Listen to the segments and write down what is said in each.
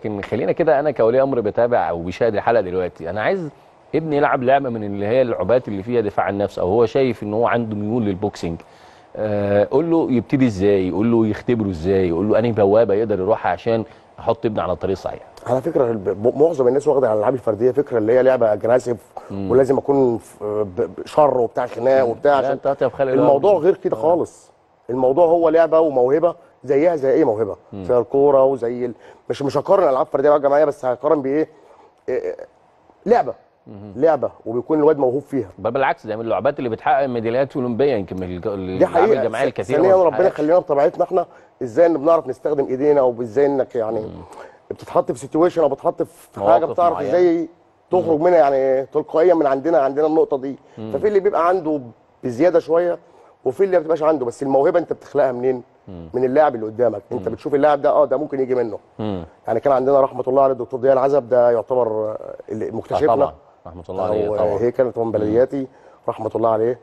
لكن خلينا كده انا كولي امر بتابع او بيشاهد الحلقه دلوقتي انا عايز ابني يلعب لعبه من اللي هي اللعبات اللي فيها دفاع عن النفس او هو شايف ان هو عنده ميول للبوكسنج آه قول له يبتدي ازاي قول له يختبره ازاي قول له انهي بوابه يقدر يروحها عشان احط ابني على الطريق الصحيح على فكره الب- معظم الناس واخده على الالعاب الفرديه فكره اللي هي لعبه اجريسيف ولازم اكون ف- ب- ب- شر وبتاع خناق وبتاع لا عشان انت هتبقى خلق الله. الموضوع غير كده خالص الموضوع هو لعبه وموهبه زيها زي اي موهبه زي الكوره وزي ال... مش مش هقارن العاب فرديه بقى جماعيه بس هقارن بايه إيه، لعبه لعبه وبيكون الواد موهوب فيها بل بالعكس ده من اللعبات اللي بتحقق ميداليات اولمبيه يمكن من الج- دي الالعاب حقيقه الجماعيه الكثيره ثانيا ما ربنا بتحققش. يخلينا بطبيعتنا احنا ازاي ان بنعرف نستخدم ايدينا او ازاي انك يعني بتتحط في سيتويشن او بتتحط في حاجه مواقف بتعرف معينة. ازاي تخرج منها يعني تلقائيا من عندنا عندنا النقطه دي ففي اللي بيبقى عنده بزياده شويه وفي اللي ما بتبقاش عنده بس الموهبه انت بتخلقها منين؟ من اللاعب اللي قدامك انت بتشوف اللاعب ده اه ده ممكن يجي منه مم. يعني كان عندنا رحمه الله على الدكتور ضياء العزب ده يعتبر آه، اللي آه مكتشفنا طبعا رحمه الله عليه هو طبعا هي كانت من بلدياتي رحمه الله عليه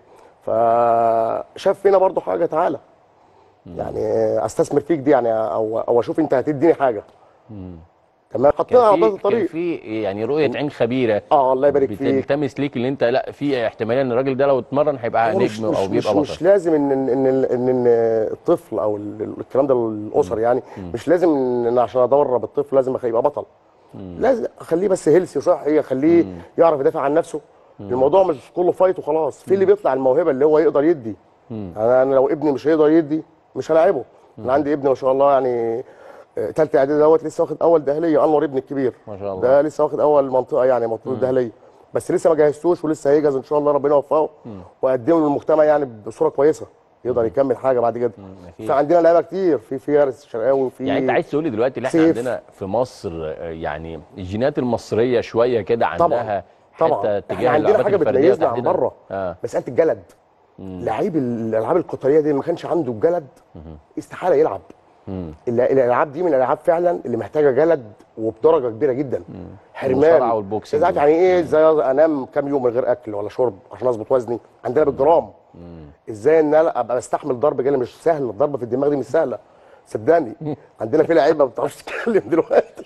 فشاف فينا برضو حاجه تعالى يعني استثمر فيك دي يعني او او اشوف انت هتديني حاجه تمام حطينا على كان بعض في كان الطريق في يعني رؤيه عين خبيره اه الله يبارك فيك بتلتمس ليك اللي انت لا في احتماليه ان الراجل ده لو اتمرن هيبقى هو مش نجم مش او مش, بيبقى مش بطل لازم ان ان ان, إن, إن الطفل او ال- ال- الكلام ده الاسر يعني مش لازم ان إن عشان ادرب الطفل لازم أخليه يبقى بطل لازم اخليه بس هيلثي صحي اخليه يعرف يدافع عن نفسه الموضوع مش كله فايت وخلاص في اللي بيطلع الموهبه اللي هو يقدر يدي انا أنا لو ابني مش هيقدر يدي مش هلاعبه انا عندي ابن ما شاء الله يعني آه، تالتة اعدادي دوت لسه واخد اول دهليه انور ابني الكبير ما شاء الله. ده لسه واخد اول منطقه يعني منطقه الدهليه بس لسه ما جهزتوش ولسه هيجهز ان شاء الله ربنا يوفقه ويقدمه للمجتمع يعني بصوره كويسه يقدر يكمل حاجه بعد كده أكيد. فعندنا لعيبه كتير في فارس شرقاوي وفي يعني انت عايز تقول لي دلوقتي اللي احنا سيف. عندنا في مصر آه، يعني الجينات المصريه شويه كده طبعا عندها طبعا حته احنا تجاه عندنا اللعبات حاجه الفرديه بتميزنا عن وتحديداً- بره اه مساله الجلد لعيب الالعاب القتاليه دي اللي ما كانش عنده الجلد استحاله يلعب ال- الالعاب دي من الالعاب فعلا اللي محتاجه جلد وبدرجه كبيره جدا حرمان المصارعة والبوكسنج. انت عارف يعني ايه ازاي انام كام يوم من غير اكل ولا شرب عشان اظبط وزني عندنا بالجرام ازاي ان انا ابقى بستحمل ضرب جالي مش سهل الضربه في الدماغ دي مش سهله صدقني عندنا في لعيبه ما بتعرفش تتكلم دلوقتي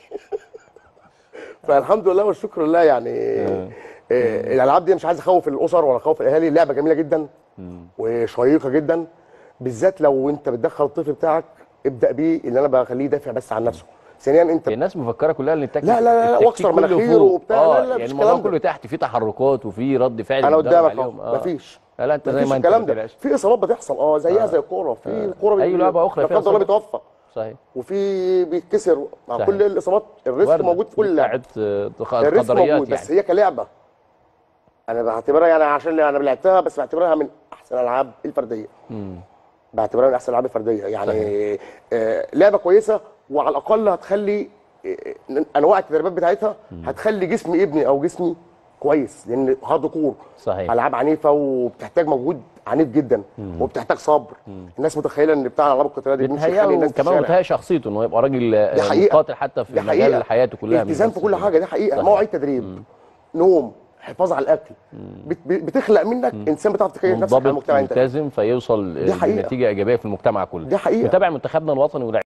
فالحمد لله والشكر لله يعني آه، الالعاب دي مش عايز اخوف الاسر ولا اخوف الاهالي لعبه جميله جدا وشيقه جدا بالذات لو انت بتدخل الطفل بتاعك ابدا بيه ان انا بخليه يدافع بس عن نفسه ثانيا انت الناس مفكره كلها ان التكتيك لا، لا، لا، التكتيك واكسر كله مناخيره فوق. وبتاع. اه لا، لا، يعني مفيش الموضوع الكلام ده. كله تحت فيه تحركات وفيه رد فعل انا بيتدرب قدامك عليهم. اهو مفيش لا لا انت زي مفيش ما انت الكلام ما ده تقلقش. في اصابات بتحصل اه زيها زي الكوره في الكوره أي لعبة أخرى لا فيها قدر الله إصابات. بيتوفى صحيح وفي بيتكسر مع صحيح. كل الاصابات الريسك وردة. موجود في كل لعبه بتاعت، آه، الريسك قدريات موجود يعني بس هي كلعبه انا بعتبرها يعني عشان انا لعبتها بس بعتبرها من احسن الالعاب الفرديه بعتبرها من احسن الالعاب الفرديه يعني آه لعبه كويسه وعلى الاقل هتخلي آه انواع التدريبات بتاعتها هتخلي جسم ابني او جسمي كويس لان هارد كور صحيح. العاب عنيفه وبتحتاج مجهود عنيف جدا وبتحتاج صبر الناس متخيله ان بتاع الالعاب القتاليه دي بيمشي يخلي بتهيأ الناس في كمان الشارع. بتهيأ شخصيته انه يبقى راجل آه، دي حقيقة. مقاتل حتى في دي مجال حقيقة. حياته كلها مش التزام بس في كل حاجه دي حقيقه صحيح. مواعيد تدريب نوم حفاظ على الاكل بت- بتخلق منك انسان بتعرف تكيف نفسك على منضبط المجتمع انت ملتزم فيوصل دي حقيقة. لنتيجه ايجابيه في المجتمع كله دي حقيقة. متابع منتخبنا الوطني